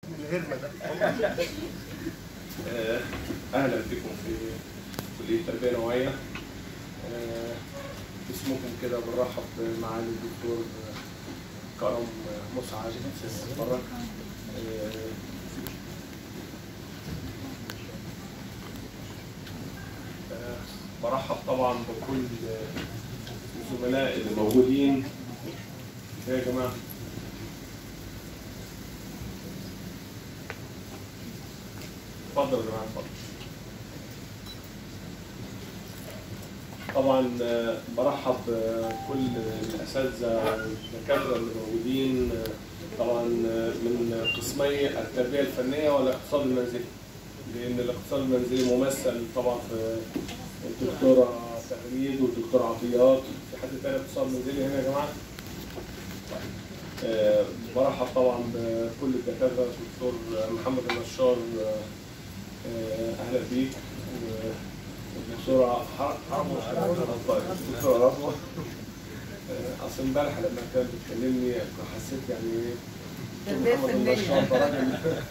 من غير ما ده آه، اهلا بكم في كليه التربيه النوعيه آه، باسمكم كده بنرحب معالي الدكتور كرم مسعد مبارك آه، آه، برحب طبعا بكل الزملاء اللي موجودين يا جماعه اتفضل يا جماعه اتفضل طبعا آه، برحب بكل الاساتذه والدكاتره اللي موجودين آه، طبعا آه، من قسمي التربيه الفنيه والاقتصاد المنزلي لان الاقتصاد المنزلي ممثل طبعا في الدكتوره تغريد والدكتوره عطيات في حد تاني اقتصاد منزلي هنا يا جماعه آه، برحب طبعا بكل الدكاتره الدكتور محمد النشار آه، آه، اهلا بيك و- والدكتوره ح- رضوى الدكتوره رضوى آه، اصل امبارح لما كانت بتكلمني حسيت يعني ايه تربية محمد فنية. النشار ده راجل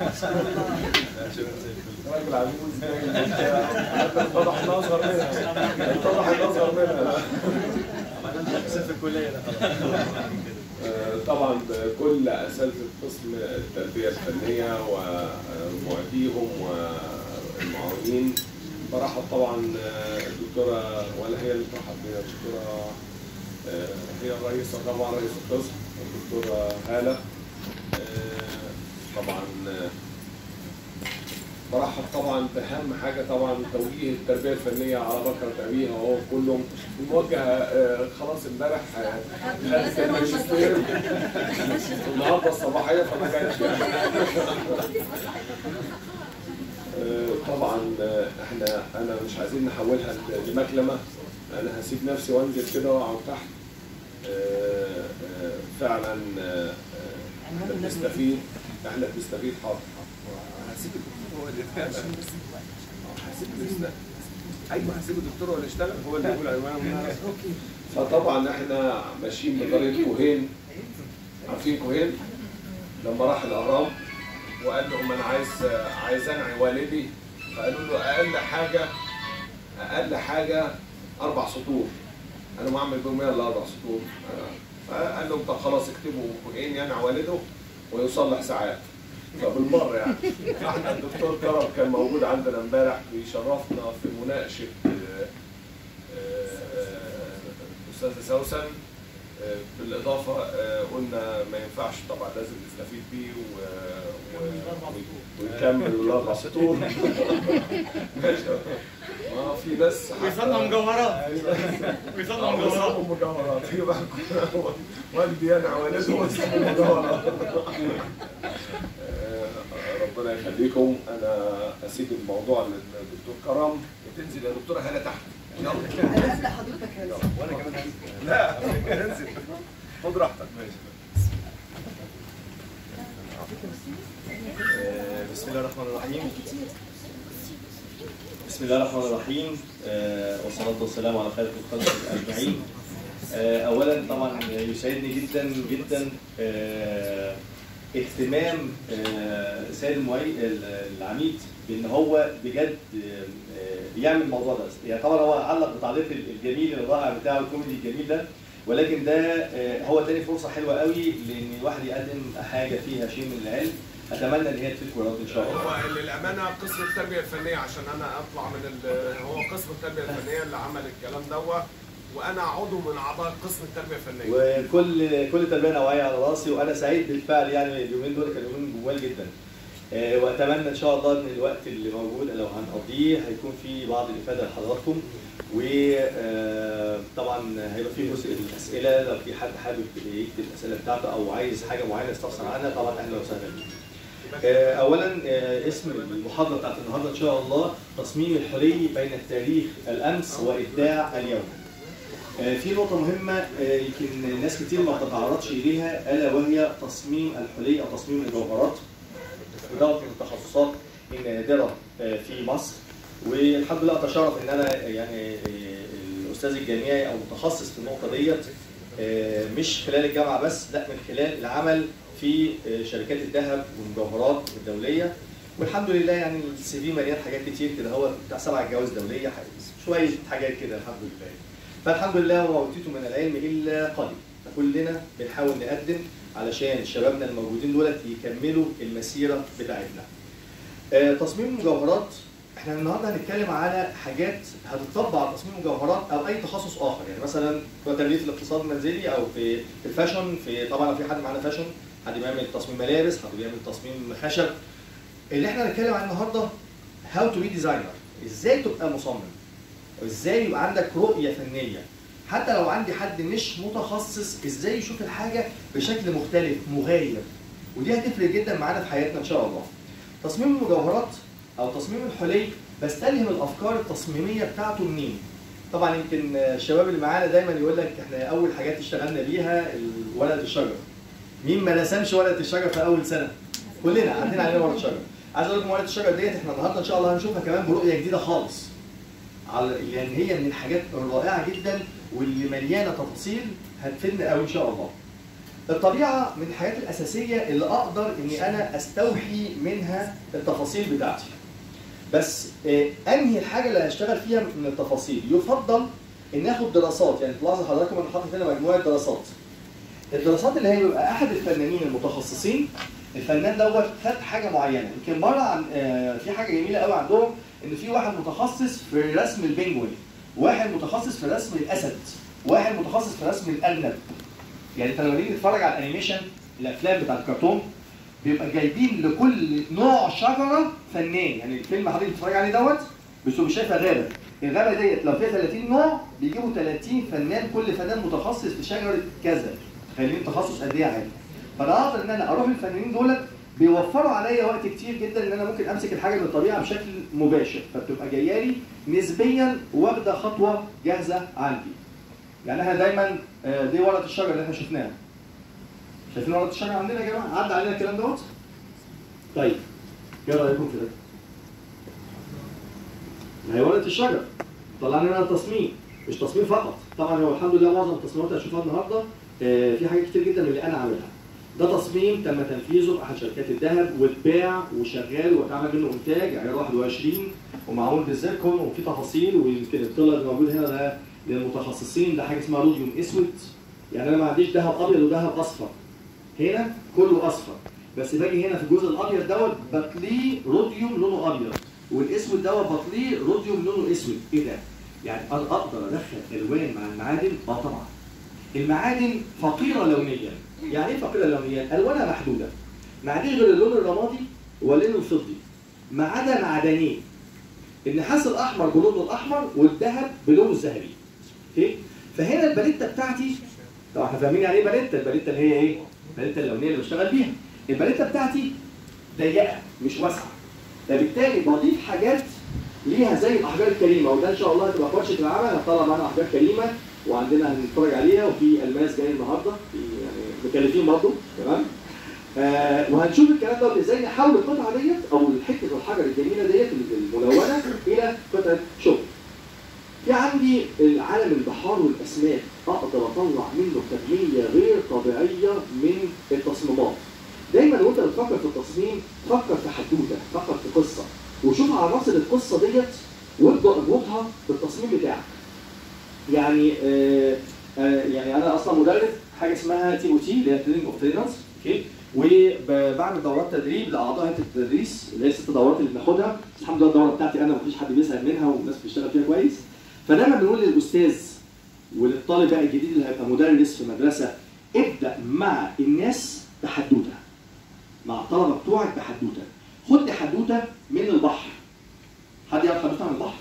راجل عجوز اتضح انه اصغر منها اتضح انه اصغر منها في الكليه ده آه، طبعا بكل اساتذه قسم التربيه الفنيه ومعيديهم والمعاونين برحب طبعا آه، الدكتوره ولا هي اللي ترحب بيها الدكتوره آه، هي الرئيسه طبعا رئيس القسم الدكتوره هاله آه، طبعا آه، برحب طبعا باهم حاجه طبعا توجيه التربيه الفنيه على بكره ابيها وهو كلهم الموجه آه، خلاص امبارح آه، خدت الماجستير النهارده الصباحيه فما كانش آه، طبعا آه، احنا انا مش عايزين نحولها لمكلمه انا هسيب نفسي وانزل كده واقعد تحت آه، آه، فعلا آه، آه، احنا بنستفيد احنا بنستفيد حاضر هسيب الدكتور هو اللي يتكلم هسيب الدكتور ايوه هسيب الدكتور هو اللي يشتغل هو اللي يقول عنوانه فطبعا احنا ماشيين بطريقه كوهين عارفين كوهين لما راح الاهرام وقال لهم انا عايز عايز انعي والدي فقالوا له اقل حاجه اقل حاجه اربع سطور انا ما اعمل بهم الا اربع سطور فقال لهم طب خلاص اكتبوا كوهين ينعي والده ويصلح ساعات فبالمره يعني احنا الدكتور كرم كان موجود عندنا امبارح بيشرفنا في مناقشه آه، آه، استاذ سوسن آه، بالاضافه آه، قلنا ما ينفعش طبعا لازم نستفيد بيه و... و... ونكمل الاربع سطور ماشي ما في ناس ويصنع مجوهرات ويصنع مجوهرات ويصمم مجوهرات يبقى والدي انا والده ويصمم مجوهرات آه، ربنا يخليكم انا اسيب الموضوع للدكتور كرم وتنزل يا دكتوره هلا تحت يلا قبل حضرتك هذا وانا كمان هنزل لا انزل خد راحتك ماشي آه، بسم الله الرحمن الرحيم بسم الله الرحمن الرحيم آه، والصلاة والسلام على خير الخلق أجمعين آه، أولا طبعا يسعدني جدا جدا آه، اهتمام آه، سيد المعي- العميد بان هو بجد آه، يعمل الموضوع ده يعني طبعا هو علق بتعليق الجميل الرائع بتاعه الكوميدي الجميل ده ولكن ده آه، هو تاني فرصه حلوه قوي لان الواحد يقدم حاجه فيها شيء من العلم اتمنى ان هي تفيدكم يا رب ان شاء الله هو للامانه قسم التربيه الفنيه عشان انا اطلع من ال- هو قسم التربيه الفنيه اللي عمل الكلام دوت وانا عضو من اعضاء قسم التربيه الفنيه وكل كل تربيه نوعيه على راسي وانا سعيد بالفعل يعني اليومين دول كانوا يومين جمال جدا آه، واتمنى ان شاء الله ان الوقت اللي موجود لو هنقضيه هيكون فيه بعض الافاده لحضراتكم وطبعا هيبقى فيه جزء الاسئله لو في حد حابب يكتب الاسئله بتاعته او عايز حاجه معينه يستفسر عنها طبعا اهلا وسهلا بيه. آه، اولا آه، اسم المحاضره بتاعت النهارده ان شاء الله تصميم الحلي بين التاريخ الامس وابداع اليوم. آه، في نقطة مهمة آه، يمكن ناس كتير ما بتتعرضش إليها ألا وهي تصميم الحلي أو تصميم الجوهرات ودوت من التخصصات النادرة آه، في مصر والحمد لله أتشرف إن أنا يعني آه، الأستاذ الجامعي أو متخصص في النقطة ديت آه، مش خلال الجامعة بس لا من خلال العمل في آه، شركات الذهب والمجوهرات الدوليه والحمد لله يعني السي في مليان حاجات كتير كده هو بتاع سبع جوائز دوليه ح- شويه حاجات كده الحمد لله فالحمد لله وما اوتيتم من العلم الا قليل فكلنا بنحاول نقدم علشان شبابنا الموجودين دولت يكملوا المسيره بتاعتنا. آه، تصميم المجوهرات احنا النهارده هنتكلم على حاجات هتطبق على تصميم المجوهرات او اي تخصص اخر يعني مثلا في تدريس الاقتصاد المنزلي او في في الفاشن في طبعا لو في حد معانا فاشن حد بيعمل تصميم ملابس حد بيعمل تصميم خشب اللي احنا هنتكلم عنه النهارده هاو تو بي ديزاينر ازاي تبقى مصمم ازاي يبقى عندك رؤيه فنيه حتى لو عندي حد مش متخصص ازاي يشوف الحاجه بشكل مختلف مغاير ودي هتفرق جدا معانا في حياتنا ان شاء الله تصميم المجوهرات او تصميم الحلي بستلهم الافكار التصميميه بتاعته منين طبعا يمكن الشباب اللي معانا دايما يقول لك احنا اول حاجات اشتغلنا بيها ورقه الشجر مين ما رسمش ورقه الشجر في اول سنه كلنا عندنا علينا ورقه شجر عايز اقول لكم ورقه الشجر ديت احنا النهارده ان شاء الله هنشوفها كمان برؤيه جديده خالص على لان هي من الحاجات الرائعه جدا واللي مليانه تفاصيل هتفيدنا قوي ان شاء الله. الطبيعه من الحاجات الاساسيه اللي اقدر اني انا استوحي منها التفاصيل بتاعتي. بس آه، انهي الحاجه اللي هشتغل فيها من التفاصيل؟ يفضل ان اخد دراسات يعني تلاحظوا حضراتكم انا حاطط هنا مجموعه دراسات. الدراسات اللي هي بيبقى احد الفنانين المتخصصين الفنان دوت خد حاجه معينه يمكن بره عن آه، في حاجه جميله قوي عندهم ان في واحد متخصص في رسم البنجوين واحد متخصص في رسم الاسد واحد متخصص في رسم الارنب يعني انت لما تيجي تتفرج على الانيميشن الافلام بتاعت الكرتون بيبقى جايبين لكل نوع شجره فنان يعني الفيلم حضرتك بتتفرج عليه دوت بس هو شايفها غابه الغابه ديت لو فيها 30 نوع بيجيبوا 30 فنان كل فنان متخصص في شجره كذا تخيلين تخصص قد ايه عالي فانا اقدر ان انا اروح للفنانين دولت بيوفروا عليا وقت كتير جدا ان انا ممكن امسك الحاجه من الطبيعه بشكل مباشر فبتبقى جايه لي نسبيا واخده خطوه جاهزه عندي. يعني احنا دايما آه، دي ورقه الشجر اللي احنا شفناها. شايفين ورقه الشجر عندنا يا جماعه؟ عدى علينا الكلام دوت؟ طيب ايه رايكم في ده؟ ما هي ورقه الشجر طلع لنا تصميم مش تصميم فقط طبعا هو الحمد لله معظم التصميمات اللي هشوفها النهارده آه، في حاجات كتير جدا من اللي انا عاملها ده تصميم تم تنفيذه في احد شركات الذهب واتباع وشغال واتعمل منه انتاج عيار 21 ومعمول بالزيركون وفي تفاصيل ويمكن الطلع اللي موجود هنا ده للمتخصصين ده حاجه اسمها روديوم اسود يعني انا ما عنديش ذهب ابيض وذهب اصفر هنا كله اصفر بس باجي هنا في الجزء الابيض دوت بطليه روديوم لونه ابيض والاسود دوت بطليه روديوم لونه اسود ايه ده؟ يعني انا اقدر ادخل الوان مع المعادن؟ اه طبعا المعادن فقيره لونيا يعني ايه فقيره لونيا؟ الوانها محدوده ما عنديش غير اللون الرمادي واللون الفضي ما عدا معدنين النحاس الاحمر بلونه الاحمر والذهب بلونه الذهبي اوكي فهنا الباليتا بتاعتي طبعا احنا فاهمين يعني ايه باليتا الباليتا اللي هي ايه الباليتا اللونيه اللي بشتغل بيها الباليتا بتاعتي ضيقه مش واسعه فبالتالي بضيف حاجات ليها زي الاحجار الكريمه وده ان شاء الله هتبقى في ورشه العمل هنطلع معانا احجار كريمه وعندنا هنتفرج عليها وفي الماس جاي النهارده في يعني مكلفين برضه تمام آه وهنشوف الكلام ده ازاي نحول القطعه ديت او حته الحجر الجميله ديت الملونه الى قطعه شغل. في عندي العالم البحار والاسماك اقدر اطلع منه كميه غير طبيعيه من التصميمات. دايما وانت بتفكر في التصميم فكر في حدوته، فكر في قصه وشوف عناصر القصه ديت وابدا اربطها بالتصميم بتاعك. يعني آه آه يعني انا اصلا مدرب حاجه اسمها تي او تي اللي هي تريننج اوف ترينرز اوكي وبعمل دورات تدريب لاعضاء هيئه التدريس اللي هي الست دورات اللي بناخدها الحمد لله الدوره بتاعتي انا مفيش حد بيسال منها والناس بتشتغل فيها كويس فدايما بنقول للاستاذ وللطالب بقى الجديد اللي هيبقى مدرس في مدرسه ابدا مع الناس بحدوته مع الطلبه بتوعك بحدوته خد حدوته من البحر حد يعرف حدوته عن البحر؟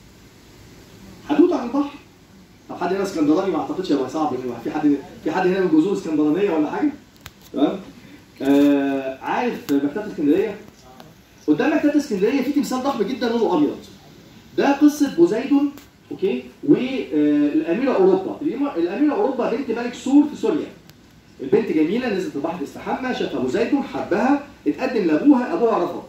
حدوته عن البحر طب حد هنا اسكندراني ما اعتقدش هيبقى صعب إن في حد في حد هنا من جذور اسكندرانيه ولا حاجه؟ تمام؟ آه عارف مكتبه اسكندريه؟ قدام مكتبه اسكندريه في تمثال ضخم جدا لونه ابيض. ده قصه بوزيدون اوكي والاميره اوروبا، الاميره اوروبا بنت ملك سور في سوريا. البنت جميله نزلت البحر تستحمى شافها بوزيدون حبها اتقدم لابوها ابوها رفض.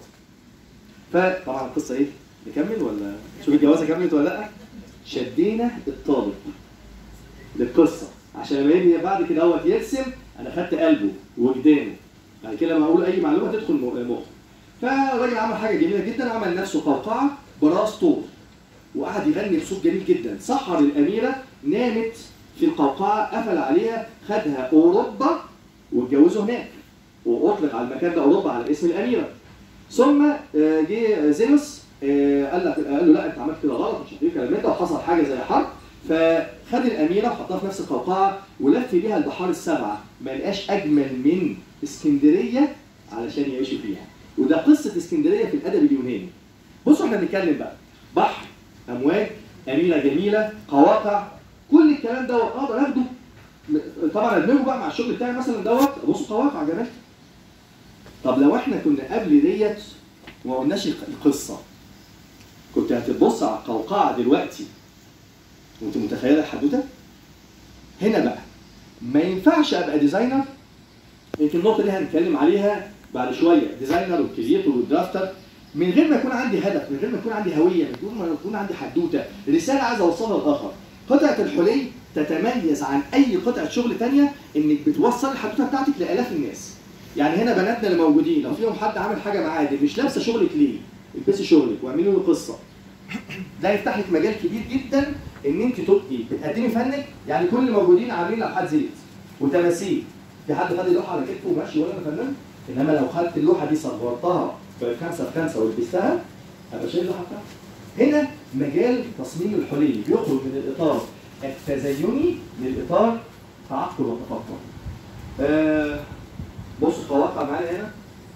فطبعا القصه ايه؟ نكمل ولا شوف الجوازه كملت ولا لا؟ شدينا الطالب للقصه عشان لما يجي بعد كده هو يرسم انا خدت قلبه ووجدانه بعد كده لما اقول اي معلومه تدخل م- مخ فالراجل عمل حاجه جميله جدا عمل نفسه قوقعه براس طور وقعد يغني بصوت جميل جدا سحر الاميره نامت في القوقعه قفل عليها خدها اوروبا واتجوزوا هناك واطلق على المكان ده اوروبا على اسم الاميره ثم آه، جه زيوس آه، قال لك قال له لا انت عملت كده غلط مش عارف ايه الكلام ده وحصل حاجه زي حرب فخد الاميره وحطها في نفس القوقعه ولف بيها البحار السبعه ما لقاش اجمل من اسكندريه علشان يعيشوا فيها وده قصه اسكندريه في الادب اليوناني بصوا احنا بنتكلم بقى بحر امواج اميره جميله قواقع كل الكلام ده اقدر اخده طبعا ادمجه بقى مع الشغل بتاعي مثلا دوت بصوا قواقع جمال طب لو احنا كنا قبل ديت وما قلناش القصه كنت هتبص على القوقعه دلوقتي وانت متخيله الحدوته هنا بقى ما ينفعش ابقى ديزاينر يمكن النقطه دي هنتكلم عليها بعد شويه ديزاينر والكرييتور والدرافتر من غير ما يكون عندي هدف من غير ما يكون عندي هويه من غير ما يكون عندي حدوته رساله عايز اوصلها للاخر قطعه الحلي تتميز عن اي قطعه شغل تانية انك بتوصل الحدوته بتاعتك لالاف الناس يعني هنا بناتنا اللي موجودين لو فيهم حد عامل حاجه معادن مش لابسه شغلك ليه البسي شغلك واعملي له قصه ده يفتح لك مجال كبير جدا ان انت تبقي بتقدمي فنك يعني كل اللي موجودين عاملين لوحات زيت وتماثيل في حد خد اللوحه على كتفه وماشي ولا انا فنان انما لو خدت اللوحه دي صغرتها بخمسه في خمسه ولبستها هبقى شايل اللوحه بتاعتي هنا مجال تصميم الحلي بيخرج من الاطار التزيني للاطار تعقل وتفكر آه بصوا القواقع معانا هنا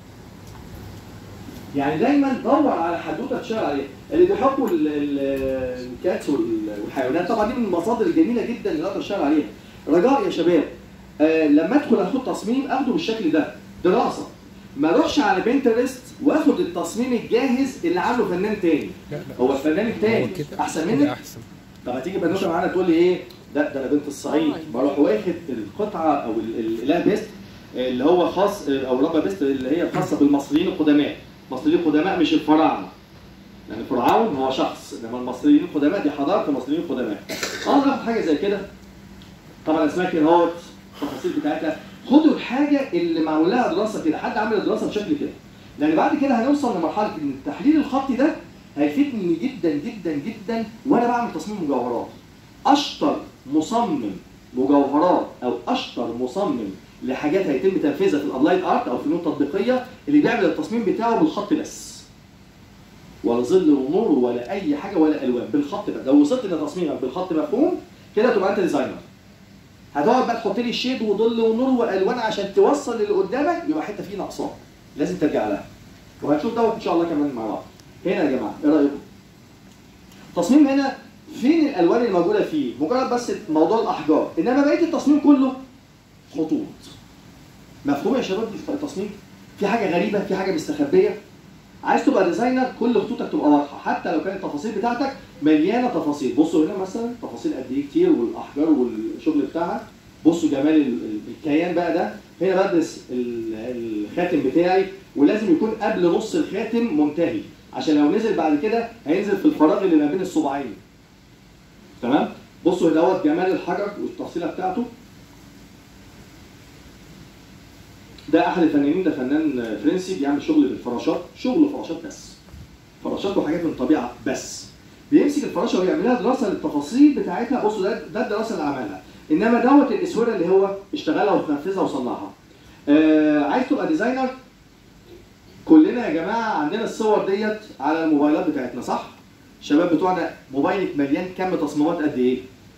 يعني دايما دور على حدوته تشتغل عليها اللي بيحبوا ال- ال- الكاتس وال- والحيوانات طبعا دي من المصادر الجميله جدا اللي اقدر اشتغل عليها رجاء يا شباب آه لما ادخل اخد تصميم اخده بالشكل ده دراسه ما اروحش على بنترست واخد التصميم الجاهز اللي عامله فنان تاني هو الفنان التاني احسن منك احسن طب هتيجي بنوته معانا تقول لي ايه ده ده انا بنت الصعيد بروح واخد القطعه او ال- ال- الاله بيست اللي هو خاص او ربا بيست اللي هي خاصه بالمصريين القدماء المصريين القدماء مش الفراعنه يعني فرعون هو شخص انما المصريين القدماء دي حضاره المصريين القدماء اقدر اخد حاجه زي كده طبعا اسمها كده اهوت التفاصيل بتاعتها خدوا الحاجه اللي معمول لها دراسه كده حد عامل دراسه بشكل كده لان بعد كده هنوصل لمرحله ان التحليل الخطي ده هيفيدني جدا جدا جدا وانا بعمل تصميم مجوهرات اشطر مصمم مجوهرات او اشطر مصمم لحاجات هيتم تنفيذها في الابلايد ارت او الفنون التطبيقيه اللي بيعمل التصميم بتاعه بالخط بس ولا ظل ونور ولا اي حاجه ولا الوان بالخط بس لو وصلت لتصميمك بالخط مفهوم كده تبقى انت ديزاينر هتقعد بقى تحط لي شيد وظل ونور والوان عشان توصل للي قدامك يبقى حته فيه نقصان لازم ترجع لها وهنشوف دوت ان شاء الله كمان مع بعض هنا يا جماعه ايه رايكم التصميم هنا فين الالوان الموجوده فيه مجرد بس موضوع الاحجار انما بقيه التصميم كله خطوط مفهوم يا شباب دي في التصميم في حاجه غريبه في حاجه مستخبيه عايز تبقى ديزاينر كل خطوطك تبقى واضحه حتى لو كانت التفاصيل بتاعتك مليانه تفاصيل بصوا هنا مثلا تفاصيل قد ايه كتير والاحجار والشغل بتاعها بصوا جمال ال- ال- الكيان بقى ده هنا بدرس ال- الخاتم بتاعي ولازم يكون قبل نص الخاتم منتهي عشان لو نزل بعد كده هينزل في الفراغ اللي ما بين الصباعين تمام بصوا هنا دوت جمال الحجر والتفصيله بتاعته ده احد الفنانين ده فنان فرنسي بيعمل شغل بالفراشات شغل فراشات بس فراشات وحاجات من الطبيعه بس بيمسك الفراشه ويعملها دراسه للتفاصيل بتاعتها بصوا ده ده الدراسه اللي عملها انما دوت الاسوره اللي هو اشتغلها وتنفذها وصنعها آه عايز تبقى ديزاينر كلنا يا جماعه عندنا الصور ديت على الموبايلات بتاعتنا صح الشباب بتوعنا موبايلك مليان كم تصميمات قد ايه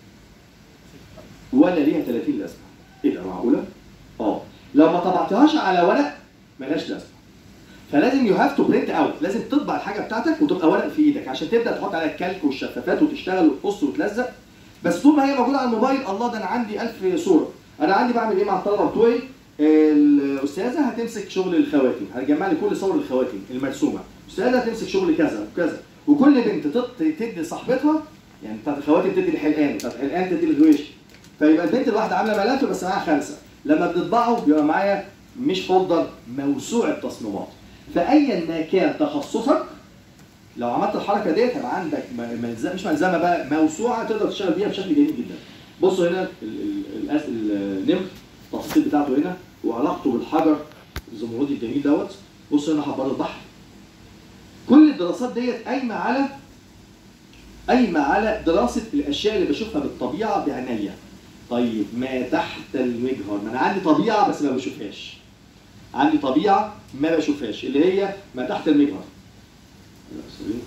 ولا ليها 30 لازمه ايه ده معقوله اه لو ما طبعتهاش على ورق ملهاش لازمه فلازم يو هاف تو برنت اوت لازم تطبع الحاجه بتاعتك وتبقى ورق في ايدك عشان تبدا تحط عليها الكالك والشفافات وتشتغل وتقص وتلزق بس طول ما هي موجوده على الموبايل الله ده انا عندي 1000 صوره انا عندي بعمل ايه مع الطلبه بتوعي الاستاذه هتمسك شغل الخواتم هتجمع لي كل صور الخواتم المرسومه الاستاذه هتمسك شغل كذا وكذا وكل بنت تط- تدي لصاحبتها يعني بتاعت الخواتم تدي لحلقان بتاعت الحلقان تدي للغويش فيبقى البنت الواحده عامله ملف بس معاها خمسه لما بتطبعه بيبقى معايا مش فولدر موسوعه تصميمات فايا ما كان تخصصك لو عملت الحركه ديت هيبقى عندك م- ملزمه مش ملزمه بقى موسوعه تقدر تشتغل بيها بشكل جميل جدا. بصوا هنا ال- ال- الأس- النمر التفاصيل بتاعته هنا وعلاقته بالحجر الزمردي الجميل دوت بصوا هنا حبار البحر كل الدراسات ديت قايمه على قايمه على دراسه الاشياء اللي بشوفها بالطبيعه بعينيا طيب ما تحت المجهر ما انا عندي طبيعه بس ما بشوفهاش عندي طبيعه ما بشوفهاش اللي هي ما تحت المجهر لا، سوري.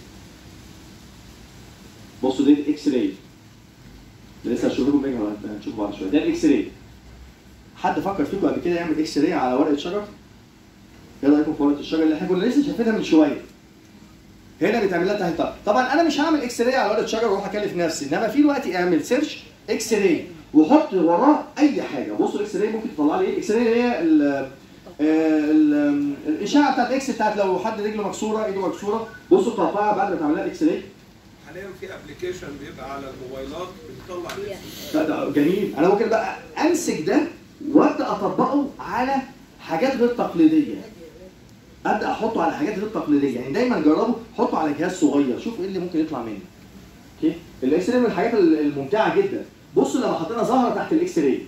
بصوا دي الاكس راي ده لسه هشوف لكم مجهر هنشوفه بعد شويه ده الاكس راي حد فكر فيكم قبل كده يعمل اكس راي على ورقه شجر؟ ايه رايكم في ورقه الشجر اللي احنا كنا لسه شايفينها من شويه؟ هنا بيتعمل لها تحت طبعا. طبعا انا مش هعمل اكس راي على ورقه شجر واروح اكلف نفسي انما في دلوقتي اعمل سيرش اكس راي وحط وراه اي حاجه بصوا الاكس راي ممكن تطلع لي ايه؟ الاكس راي اللي هي ال- آه، ال- الاشعه بتاعت اكس بتاعت لو حد رجله مكسوره ايده مكسوره بصوا القطعه بعد ما تعمل لها اكس راي حاليا في ابلكيشن بيبقى على الموبايلات بيطلع ده- ده جميل انا ممكن بقى امسك ده وابدا اطبقه على حاجات غير تقليديه ابدا احطه على حاجات غير تقليديه يعني دايما جربه حطه على جهاز صغير شوف ايه اللي ممكن يطلع منه اوكي الاكس راي من الحاجات الممتعه جدا بصوا لما حطينا زهره تحت الاكس راي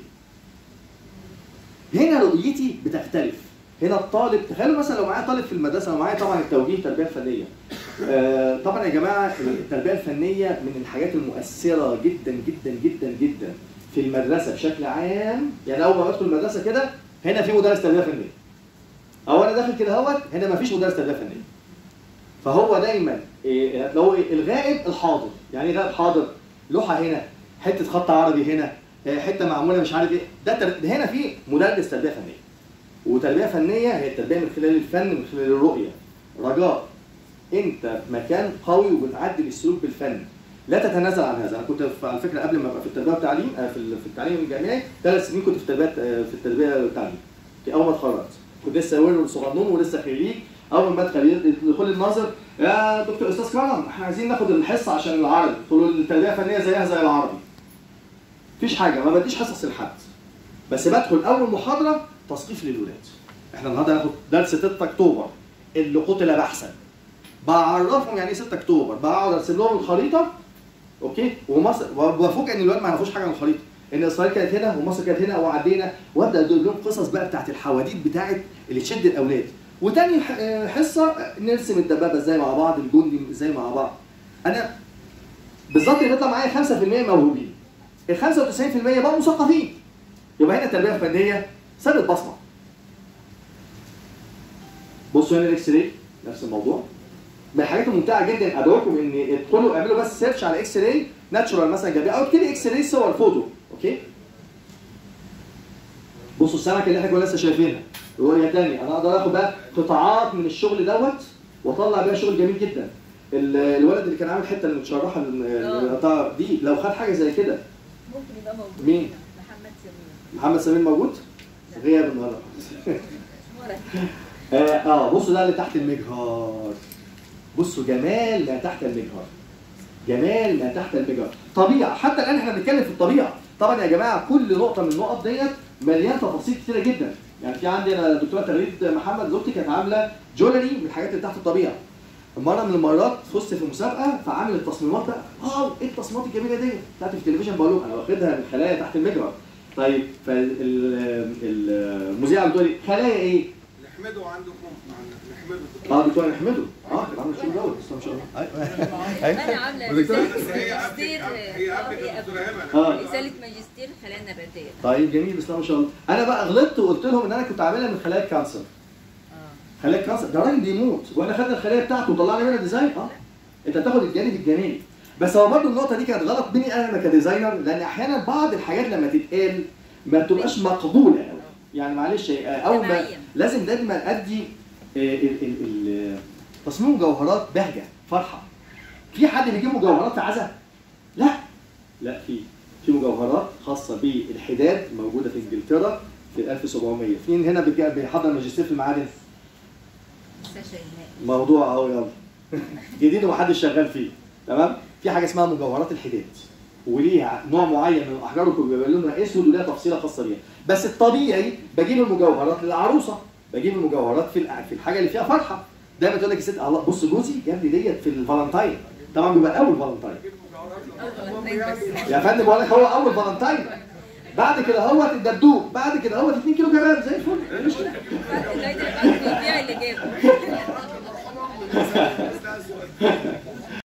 هنا رؤيتي بتختلف هنا الطالب تخيلوا مثلا لو معايا طالب في المدرسه لو معايا طبعا التوجيه التربيه الفنيه آه، طبعا يا جماعه التربيه الفنيه من الحاجات المؤثره جدا جدا جدا جدا في المدرسه بشكل عام يعني اول ما بدخل المدرسه كده هنا في مدرس تربيه فنيه او انا داخل كده اهوت هنا ما فيش مدرس تربيه فنيه فهو دايما إيه، هتلاقوا إيه، الغائب الحاضر يعني ايه غائب حاضر لوحه هنا حته خط عربي هنا آه، حته معموله مش عارف ايه ده تر... ده هنا في مدرس تربيه فنيه وتربيه فنيه هي التربيه من خلال الفن من خلال الرؤيه رجاء انت في مكان قوي وبتعدل السلوك بالفن لا تتنازل عن هذا انا كنت في- على فكره قبل ما ابقى في التربيه والتعليم آه، في ال- في التعليم الجامعي ثلاث سنين كنت في التربيه آه، في التربيه والتعليم في اول ما اتخرجت كنت لسه ولد صغنون ولسه خريج اول ما ادخل يدخل الناظر يا دكتور استاذ كرم احنا عايزين ناخد الحصه عشان العربي قلت له التربيه الفنيه زيها زي العربي مفيش حاجه ما بديش حصص لحد بس بدخل اول محاضره تثقيف للولاد احنا النهارده هناخد درس 6 اكتوبر اللي قتل بحثا بعرفهم يعني ايه 6 اكتوبر بقعد ارسم لهم الخريطه اوكي ومصر وبفوجئ ان الولاد ما يعرفوش حاجه عن الخريطه ان اسرائيل كانت هنا ومصر كانت هنا وعدينا وابدا ادور لهم قصص بقى بتاعت الحواديت بتاعت اللي تشد الاولاد وتاني ح- آه، حصه آه، نرسم الدبابه ازاي مع بعض الجندي ازاي مع بعض انا بالظبط اللي بيطلع معايا 5% موهوبين ال 95% بقوا مثقفين يبقى هنا التربيه الفنيه سابت بصمه بصوا هنا الاكس راي نفس الموضوع من الحاجات الممتعه جدا ادعوكم ان ادخلوا اعملوا بس سيرش على اكس راي ناتشورال مثلا جنبيه او اكتبي اكس راي صور فوتو اوكي بصوا السمكه اللي احنا كنا لسه شايفينها رؤيه تانية انا اقدر اخد بقى قطاعات من الشغل دوت واطلع بيها شغل جميل جدا ال- الولد اللي كان عامل حته المتشرحه ال- القطاع دي لو خد حاجه زي كده ممكن يبقى موجود مين؟ محمد سمير محمد سمير موجود غياب النهارده اه آه، بصوا ده اللي تحت المجهر بصوا جمال ما تحت المجهر جمال ما تحت المجهر طبيعه حتى الان احنا بنتكلم في الطبيعه طبعا يا جماعه كل نقطه من النقط ديت مليان تفاصيل كتيره جدا يعني في عندي انا دكتوره تغريد محمد زوجتي كانت عامله جولري من الحاجات اللي تحت الطبيعه مره من المرات فزت في مسابقه فعامل التصميمات بقى اه ايه التصميمات الجميله دي بتاعت التلفزيون بقول لهم انا واخدها من خلايا تحت المجهر طيب فالمذيعه بتقول لي خلايا ايه؟ نحمده عندكم نحمده اه دكتور نحمده اه كان عامل شغل دوت بس ما شاء الله ايوه انا عامله ودكتور؟ رساله هي ماجستير قبل هي آه، قبل هي الدكتوره قبل. هبه اه رساله ماجستير خلايا نباتيه طيب جميل بسم الله ما شاء الله انا بقى غلطت وقلت لهم ان انا كنت عاملها من خلايا الكانسر اه خلايا الكانسر ده راجل بيموت واحنا خدنا الخلايا بتاعته وطلعنا منها ديزاين اه انت بتاخد الجانب الجميل بس هو برضه النقطه دي كانت غلط مني انا كديزاينر لان احيانا بعض الحاجات لما تتقال ما بتبقاش مقبوله قوي يعني معلش آه، اول ما جماعية. لازم دايما ادي آه، ال- ال- ال- تصميم مجوهرات بهجه فرحه في حد بيجيب مجوهرات في عزا لا لا في في مجوهرات خاصه بالحداد موجوده في انجلترا في 1700 في هنا بيجي- بيحضر ماجستير في المعادن لسه شيماء موضوع اهو يلا جديد ومحدش شغال فيه تمام في حاجه اسمها مجوهرات الحداد وليها نوع معين من الاحجار بيبقى لونها اسود وليها تفصيله خاصه بيها بس الطبيعي بجيب المجوهرات للعروسه بجيب المجوهرات في الع- في الحاجه اللي فيها فرحه دايما تقول لك الست الله بص جوزي جاب لي ديت في الفالنتاين طبعا بيبقى اول فالنتاين أول فالنتين بس. يا فندم بقول لك هو اول فالنتاين بعد كده هوت الدبدوب بعد كده هوت 2 كيلو كباب زي الفل لا ده بقى بيبيع اللي جابه